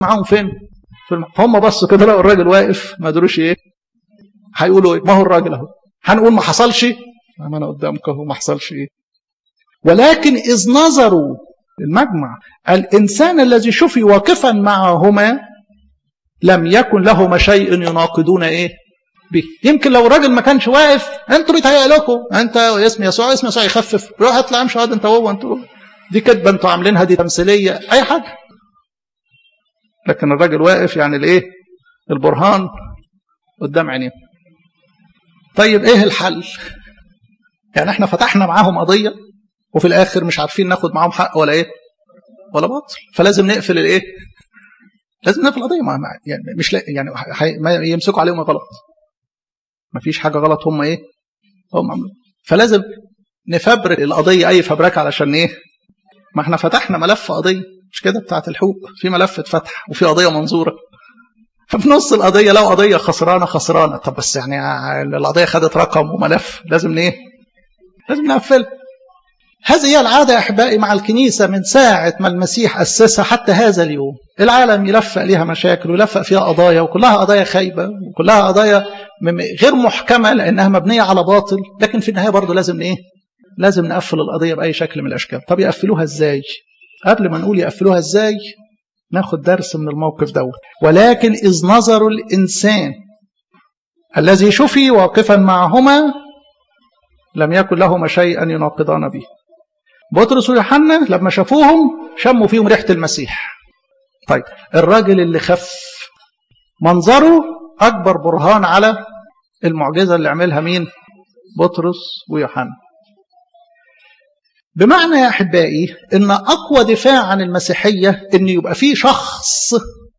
معاهم فين في الم... فهم بصوا كده لقوا الراجل واقف ما ادروش ايه هيقولوا ايه ما هو الراجل اهو هنقول ما حصلش ما انا قدامك اهو ما حصلش ايه ولكن اذ نظروا المجمع الانسان الذي شفي واقفا معهما لم يكن لهما شيء يناقضون ايه به يمكن لو الراجل ما كانش واقف انتوا بيتهيأ لكم انت اسم يسوع اسم يسوع يخفف روح اطلع امشي انت هو انتوا دي كدبه انتوا عاملينها دي تمثيليه اي حاجه لكن الراجل واقف يعني الايه البرهان قدام عينيه طيب ايه الحل يعني احنا فتحنا معاهم قضيه وفي الاخر مش عارفين ناخد معاهم حق ولا ايه ولا باطل فلازم نقفل الايه لازم نقفل القضيه ما يعني مش لا يعني ما يمسكوا عليهم غلط ما فيش حاجه غلط هم ايه هم عملوا فلازم نفبرك القضيه اي فبركه علشان ايه ما احنا فتحنا ملف قضيه مش كده بتاعت الحقوق في ملف اتفتح وفي قضيه منظوره ففي نص القضيه لو قضيه خسرانه خسرانه طب بس يعني القضيه خدت رقم وملف لازم ايه لازم نقفلها هذه هي العادة يا أحبائي مع الكنيسة من ساعة ما المسيح أسسها حتى هذا اليوم العالم يلفق لها مشاكل ويلفق فيها قضايا وكلها قضايا خايبة وكلها قضايا غير محكمة لأنها مبنية على باطل لكن في النهاية برضه لازم إيه لازم نقفل القضية بأي شكل من الأشكال طب يقفلوها إزاي قبل ما نقول يقفلوها إزاي ناخد درس من الموقف دوت ولكن إذ نظر الإنسان الذي شفي واقفا معهما لم يكن لهما شيئا يناقضان به بطرس ويوحنا لما شافوهم شموا فيهم ريحة المسيح طيب الراجل اللي خف منظره أكبر برهان على المعجزة اللي عملها مين بطرس ويوحنا بمعنى يا أحبائي إن أقوى دفاع عن المسيحية إن يبقى فيه شخص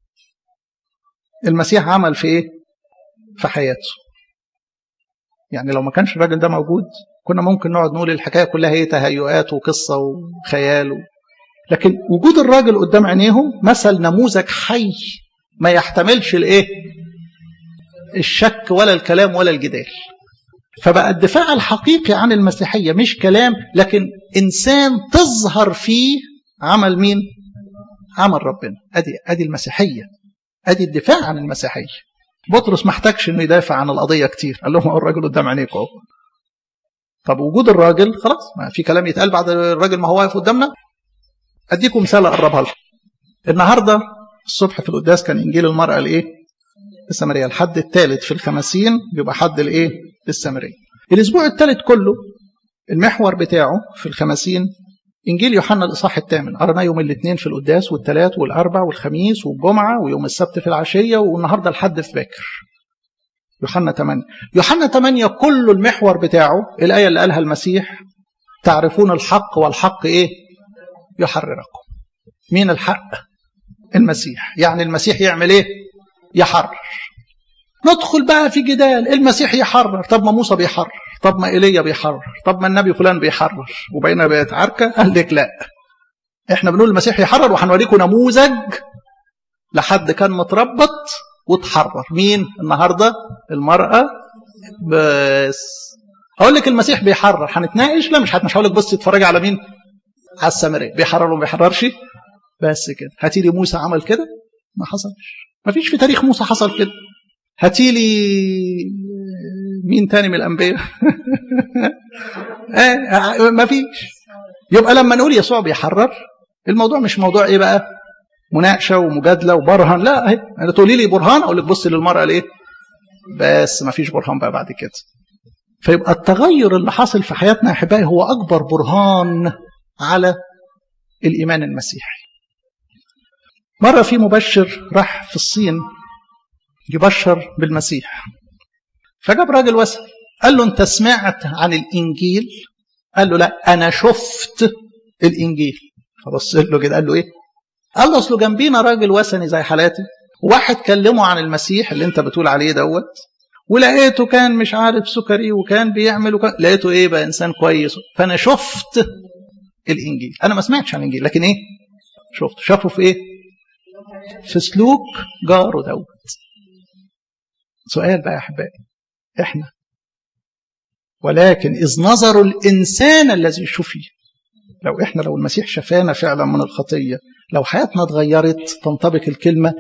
المسيح عمل في إيه في حياته يعني لو ما كانش الراجل ده موجود كنا ممكن نقعد نقول الحكايه كلها هي تهيؤات وقصه وخيال و... لكن وجود الراجل قدام عينيهم مثل نموذج حي ما يحتملش الايه الشك ولا الكلام ولا الجدال فبقى الدفاع الحقيقي عن المسيحيه مش كلام لكن انسان تظهر فيه عمل مين عمل ربنا ادي ادي المسيحيه ادي الدفاع عن المسيحيه بطرس ما احتاجش انه يدافع عن القضيه كتير قال لهم الراجل قدام عينيكم اهو طب وجود الراجل خلاص ما في كلام يتقال بعد الراجل ما هو واقف قدامنا اديكم مثال اقربها لكم النهارده الصبح في القداس كان انجيل المراه الايه السامريه الحد الثالث في الخمسين بيبقى حد الايه السامريه الاسبوع الثالث كله المحور بتاعه في الخمسين انجيل يوحنا الاصحاح الثامن قرناه يوم الاثنين في القداس والثلاث والاربع والخميس والجمعه ويوم السبت في العشيه والنهارده الحد في باكر يوحنا 8 يوحنا 8 كل المحور بتاعه الآية اللي قالها المسيح تعرفون الحق والحق إيه يحرركم مين الحق المسيح يعني المسيح يعمل إيه يحرر ندخل بقى في جدال المسيح يحرر طب ما موسى بيحرر طب ما ايليا بيحرر طب ما النبي فلان بيحرر وبقينا بقت عركه قال لك لا احنا بنقول المسيح يحرر وهنوريكم نموذج لحد كان متربط وتحرر مين النهارده المراه بس هقول لك المسيح بيحرر هنتناقش لا مش مش هقول لك بص اتفرجي على مين على السامريه بيحرر ولا ما بيحررش بس كده هاتي لي موسى عمل كده ما حصلش ما فيش في تاريخ موسى حصل كده هاتي لي مين تاني من الانبياء آه ما فيش يبقى لما نقول يسوع بيحرر الموضوع مش موضوع ايه بقى مناقشه ومجادله وبرهن لا اهي انا تقولي لي برهان اقول لك بص للمراه ليه بس ما فيش برهان بقى بعد كده فيبقى التغير اللي حاصل في حياتنا يا احبائي هو اكبر برهان على الايمان المسيحي مره في مبشر راح في الصين يبشر بالمسيح فجاب راجل وسأل قال له انت سمعت عن الانجيل قال له لا انا شفت الانجيل فبص له كده قال له ايه قال له اصله جنبينا راجل وثني زي حالاتي واحد كلمه عن المسيح اللي انت بتقول عليه دوت ولقيته كان مش عارف سكري وكان بيعمل وكان لقيته ايه بقى انسان كويس فانا شفت الانجيل انا ما سمعتش عن الانجيل لكن ايه شفت شافه في ايه في سلوك جاره دوت سؤال بقى يا احبائي احنا ولكن اذ نظروا الانسان الذي شفي لو احنا لو المسيح شفانا فعلا من الخطيه لو حياتنا اتغيرت تنطبق الكلمه